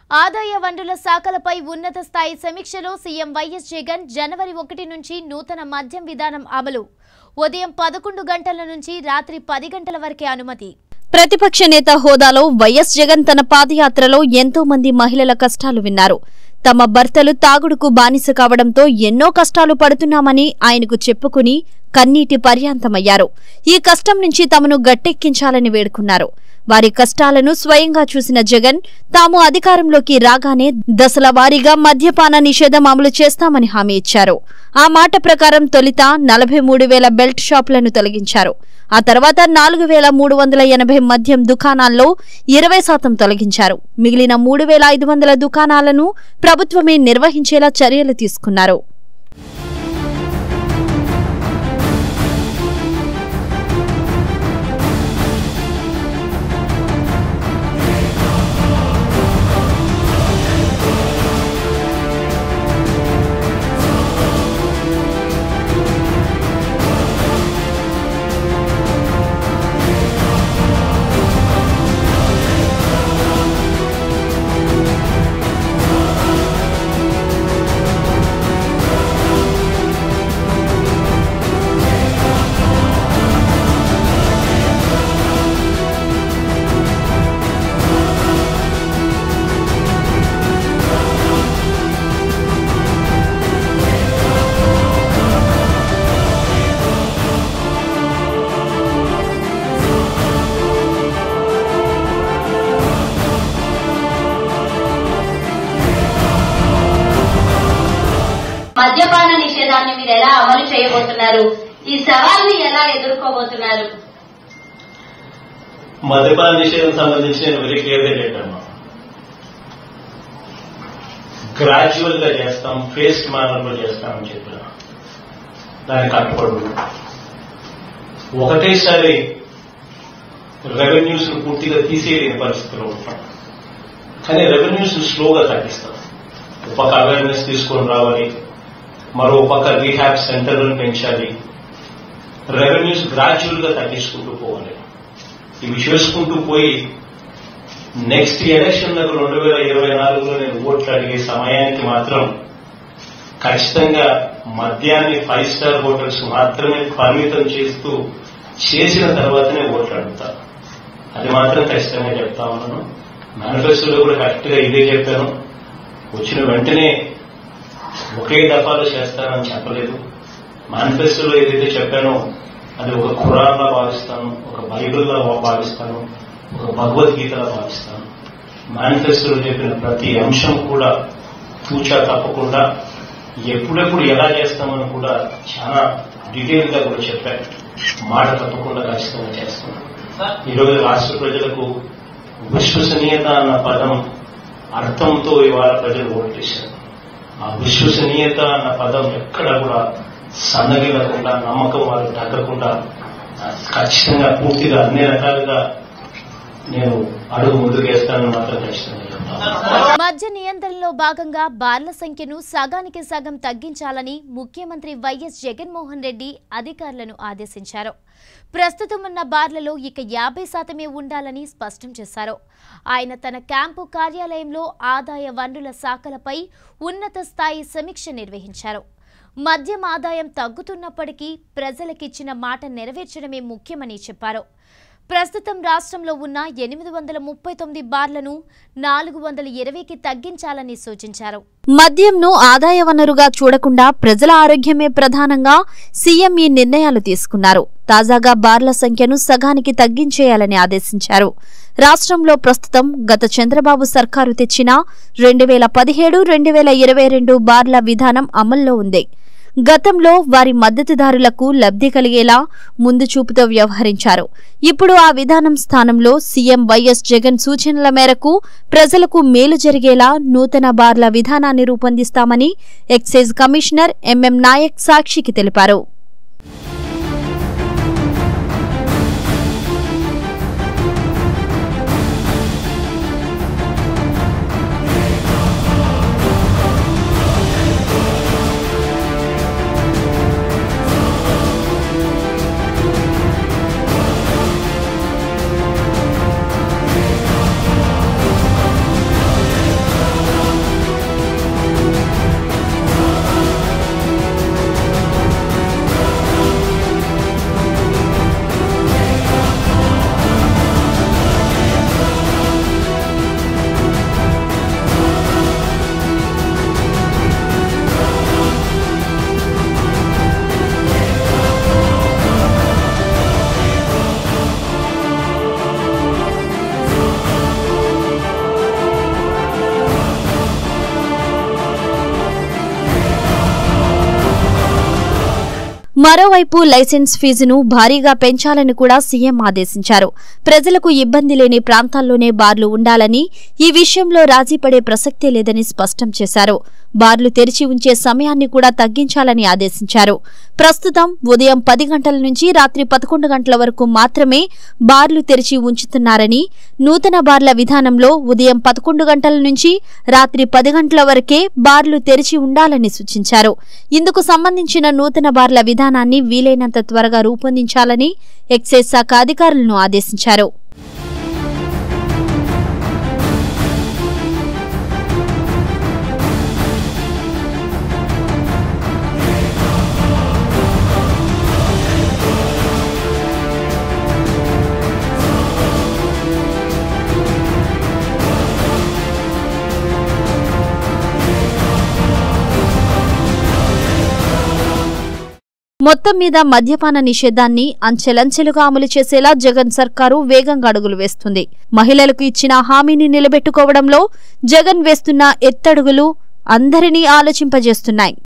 ఆదాయ వనరుల శాఖలపై ఉన్నత స్థాయి సమీక్షలో సీఎం వైఎస్ జగన్ జనవరి ఒకటి నుంచి నూతన మద్యం విధానం అమలు ఉదయం పదకొండు గంటల నుంచి రాత్రి పది గంటల వరకే అనుమతి ప్రతిపక్ష నేత హోదాలో వైఎస్ జగన్ తన పాదయాత్రలో ఎంతో మంది మహిళల కష్టాలు విన్నారు తమ భర్తలు తాగుడుకు బానిస కావడంతో ఎన్నో కష్టాలు పడుతున్నామని ఆయనకు చెప్పుకుని కన్నీటి పర్యాంతమయ్యారు ఈ కష్టం నుంచి తమను గట్టెక్కించాలని వేడుకున్నారు వారి కష్టాలను స్వయంగా చూసిన జగన్ తాము అధికారంలోకి రాగానే దశల వారీగా మద్యపాన నిషేధం అమలు చేస్తామని హామీ ఇచ్చారు ఆ మాట ప్రకారం తొలిత నలభై మూడు వేల బెల్ట్ షాపులను తొలగించారు ఆ తర్వాత నాలుగు వేల మూడు వందల ఎనభై మద్యం దుకాణాల్లో ఇరవై శాతం తొలగించారు మిగిలిన మూడు వేల ఐదు వందల దుకాణాలను ప్రభుత్వమే నిర్వహించేలా చర్యలు తీసుకున్నారు మద్యపాన నిషేధాన్ని మీరు ఎలా అమలు చేయబోతున్నారు ఈ సవాల్ని ఎలా ఎదుర్కోబోతున్నారు మద్యపాన నిషేధం సంబంధించి నేను వెరీ క్లియర్గా చెప్పాను గ్రాడ్యువల్ గా చేస్తాం ఫేస్డ్ మేనర్ లో చేస్తామని చెప్పిన దానికి కట్టుబడి ఒకటేసారి రెవెన్యూస్ పూర్తిగా తీసేయలేని పరిస్థితిలో ఉంటాం కానీ రెవెన్యూస్ స్లోగా తగ్గిస్తాం ఒక పక్క అవేర్నెస్ తీసుకొని రావాలి మరో పక్క రీహాబ్ సెంటర్లను పెంచాలి రెవెన్యూస్ గ్రాడ్యువల్ గా తగ్గించుకుంటూ పోవాలి ఇవి చేసుకుంటూ పోయి నెక్స్ట్ ఎలక్షన్ రెండు వేల ఇరవై నాలుగులో నేను ఓట్లు అడిగే సమయానికి మాత్రం ఖచ్చితంగా మద్యాన్ని ఫైవ్ స్టార్ హోటల్స్ మాత్రమే పరిమితం చేస్తూ చేసిన తర్వాతనే ఓట్లు అడుగుతా అది మాత్రం ఖచ్చితంగా చెప్తా ఉన్నాను మేనిఫెస్టోలో కూడా కరెక్ట్ గా ఇదే చెప్పాను వచ్చిన వెంటనే ఒకే దఫాలో చేస్తానని చెప్పలేదు మేనిఫెస్టోలో ఏదైతే చెప్పానో అది ఒక ఖురాన్లా భావిస్తాను ఒక బైబిల్లా భావిస్తాను ఒక భగవద్గీతలా భావిస్తాను మేనిఫెస్టోలో చెప్పిన ప్రతి అంశం కూడా తూచా తప్పకుండా ఎప్పుడెప్పుడు ఎలా చేస్తామని కూడా చాలా డీటెయిల్ గా కూడా చెప్పాను మాట తప్పకుండా ఖచ్చితంగా చేస్తాను ఈరోజు రాష్ట్ర ప్రజలకు విశ్వసనీయత అన్న పదం అర్థంతో ఇవాళ ప్రజలు ఓటేశారు ఆ విశ్వసనీయత అన్న పదం ఎక్కడ కూడా సన్నగిలకుండా నమ్మకం వారు తగ్గకుండా ఖచ్చితంగా పూర్తిగా అన్ని రకాలుగా నేను అడుగు ముందుకేస్తానని మాత్రం ఖచ్చితంగా చెప్తాను మద్య నియంత్రణలో భాగంగా బార్ల సంఖ్యను సగానికి సగం తగ్గించాలని ముఖ్యమంత్రి వైఎస్ జగన్మోహన్ రెడ్డి అధికారులను ఆదేశించారు ప్రస్తుతం ఉన్న బార్లలో ఇక యాభై శాతమే ఉండాలని స్పష్టం చేశారు ఆయన తన క్యాంపు కార్యాలయంలో ఆదాయ వనరుల శాఖలపై ఉన్నత స్థాయి సమీక్ష నిర్వహించారు మద్యం ఆదాయం తగ్గుతున్నప్పటికీ ప్రజలకిచ్చిన మాట నెరవేర్చడమే ముఖ్యమని చెప్పారు ప్రస్తుతం రాష్ట్రంలో ఉన్న ఎనిమిది వందల ముప్పై తొమ్మిది బార్లను నాలుగు వందల ఇరవైకి తగ్గించాలని సూచించారు మద్యంను ఆదాయ వనరుగా చూడకుండా ప్రజల ఆరోగ్యమే ప్రధానంగా సీఎం ఈ నిర్ణయాలు తీసుకున్నారు తాజాగా బార్ల సంఖ్యను సగానికి తగ్గించేయాలని ఆదేశించారు రాష్ట్రంలో ప్రస్తుతం గత చంద్రబాబు సర్కారు తెచ్చిన రెండు వేల పదిహేడు రెండు వేల ఇరవై రెండు బార్ల విధానం అమల్లో ఉంది గతంలో వారి మద్దతుదారులకు లబ్ధి కలిగేలా ముందు చూపుతో వ్యవహరించారు ఇప్పుడు ఆ విధానం స్థానంలో సీఎం వైఎస్ జగన్ సూచనల మేరకు ప్రజలకు మేలు జరిగేలా నూతన బార్ల విధానాన్ని రూపొందిస్తామని ఎక్సైజ్ కమిషనర్ ఎంఎం నాయక్ సాక్షికి తెలిపారు మరోవైపు లైసెన్స్ ఫీజును భారీగా పెంచాలని కూడా సీఎం ఆదేశించారు ప్రజలకు ఇబ్బంది లేని ప్రాంతాల్లోనే బార్లు ఉండాలని ఈ విషయంలో రాజీ పడే ప్రసక్తే లేదని స్పష్టం చేశారు బార్లు తెరిచి ఉంచే సమయాన్ని కూడా తగ్గించాలని ఆదేశించారు ప్రస్తుతం ఉదయం పది గంటల నుంచి రాత్రి పదకొండు గంటల వరకు మాత్రమే బార్లు తెరిచి ఉంచుతున్నారని నూతన బార్ల విధానంలో ఉదయం పదకొండు గంటల నుంచి రాత్రి పది గంటల వరకే బార్లు తెరిచి ఉండాలని సూచించారు ఇందుకు సంబంధించిన నూతన బార్ల విధానాన్ని వీలైనంత త్వరగా రూపొందించాలని ఎక్సైజ్ శాఖ అధికారులను ఆదేశించారు మొత్తం మీద మద్యపాన నిషేధాన్ని అంచెలంచెలుగా అమలు చేసేలా జగన్ సర్కారు వేగంగా అడుగులు వేస్తుంది మహిళలకు ఇచ్చిన హామీని నిలబెట్టుకోవడంలో జగన్ వేస్తున్న ఎత్తడుగులు అందరినీ ఆలోచింపజేస్తున్నాయి